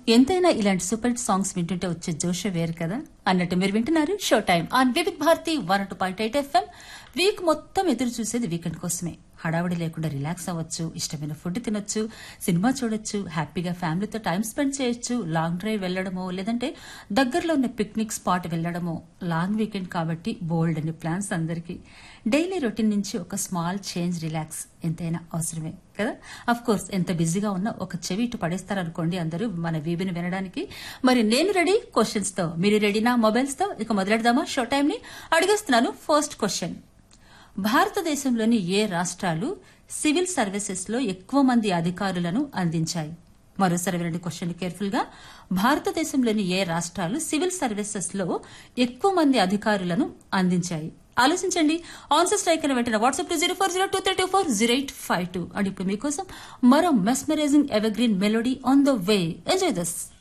ఎంతైనా ఇలాంటి super hit songs వింటుంటే వచ్చే జోష వేరు కదా అన్నట్టు మీరు వింటున్నారు show time on Vividh Bharati one two point eight FM week మొత్తం ఎదురు చూసేది వీకెండ్ కోసమే హడావుడి లేకుండా రిలాక్స్ అవ్వచ్చు ఇష్టమైన ఫుడ్ తినొచ్చు సినిమా చూడొచ్చు హ్యాపీగా ఫ్యామిలీతో టైం స్పెండ్ చేయొచ్చు లాంగ్ డ్రైవ్ వెళ్లడమో లేదంటే దగ్గరలో ఉన్న పిక్నిక్ స్పాట్ వెళ్లడమో లాంగ్ వీకెండ్ కాబట్టి బోల్డ్ అని ప్లాన్స్ అందరికీ డైలీ రొటీన్ నుంచి ఒక స్మాల్ చేంజ్ రిలాక్స్ ఎంతైనా అవసరమే కదా అఫ్ కోర్స్ ఎంత బిజీగా ఉన్నా ఒక చెవి ఇటు పడేస్తారనుకోండి అందరూ మన వీబిని వినడానికి మరి నేను రెడీ క్వశ్చన్స్ తో మీరు రెడీనా మొబైల్స్ తో ఇక మొదలెడదామా షో టైం ని అడిగేస్తున్నాను ఫస్ట్ క్వశ్చన్ భారతదేశంలోని ఏ రాష్ట్రాలు సివిల్ సర్వీసెస్ లో ఎక్కువ మంది అధికారులను అందించాయి మరోసారి వినండి క్వశ్చన్ కేర్ఫుల్ గా భారతదేశంలోని ఏ రాష్ట్రాలు సివిల్ సర్వీసెస్ లో ఎక్కువ మంది అధికారులను అందించాయి ఆలోచించండి ఆన్సర్ స్ట్రైక్ అని వెంటనే WhatsApp to zero four zero two three two four zero eight five two and ఇప్పుడు మీకోసం మరో mesmerising evergreen melody on the way enjoy thus